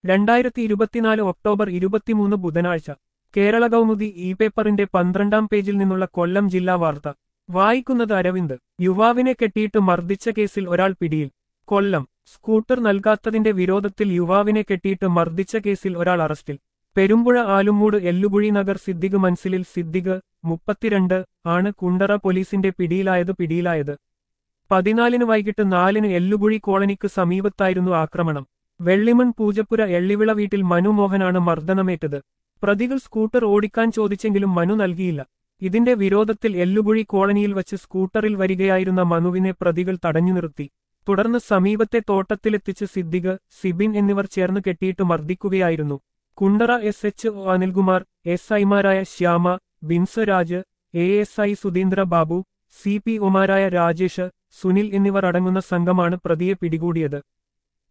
രണ്ടായിരത്തി ഇരുപത്തിനാല് ഒക്ടോബർ ഇരുപത്തിമൂന്ന് ബുധനാഴ്ച കേരള കൗമുദി ഇ പേപ്പറിന്റെ പന്ത്രണ്ടാം പേജിൽ നിന്നുള്ള കൊല്ലം ജില്ലാ വാർത്ത വായിക്കുന്നത് അരവിന്ദ് യുവാവിനെ കെട്ടിയിട്ട് മർദ്ദിച്ച കേസിൽ ഒരാൾ പിടിയിൽ കൊല്ലം സ്കൂട്ടർ നൽകാത്തതിന്റെ വിരോധത്തിൽ യുവാവിനെ കെട്ടിയിട്ട് മർദ്ദിച്ച കേസിൽ ഒരാൾ അറസ്റ്റിൽ പെരുമ്പുഴ ആലുമൂട് എല്ലുകുഴി നഗർ സിദ്ദിഖ് മൻസിലിൽ സിദ്ദിഖ് മുപ്പത്തിരണ്ട് ആണ് കുണ്ടറ പോലീസിന്റെ പിടിയിലായത് പിടിയിലായത് പതിനാലിന് വൈകിട്ട് നാലിന് എല്ലുകുഴി കോളനിക്ക് സമീപത്തായിരുന്നു ആക്രമണം വെള്ളിമൺ പൂജപ്പുര എള്ളിവിള വീട്ടിൽ മനു മോഹനാണ് മർദ്ദനമേറ്റത് പ്രതികൾ സ്കൂട്ടർ ഓടിക്കാൻ ചോദിച്ചെങ്കിലും മനു നൽകിയില്ല ഇതിന്റെ വിരോധത്തിൽ എല്ലുകുഴി കോളനിയിൽ വച്ച് സ്കൂട്ടറിൽ വരികയായിരുന്ന മനുവിനെ പ്രതികൾ തടഞ്ഞു നിർത്തി തുടർന്ന് സമീപത്തെ തോട്ടത്തിലെത്തിച്ച് സിദ്ദിഖ് സിബിൻ എന്നിവർ ചേർന്ന് കെട്ടിയിട്ട് മർദ്ദിക്കുകയായിരുന്നു Kundara S H O Anilkumar S ഐമാരായ Shyama Binsaraj A S I Sudheendra Babu C P ഒമാരായ രാജേഷ് സുനിൽ എന്നിവർ അടങ്ങുന്ന സംഘമാണ് പ്രതിയെ പിടികൂടിയത്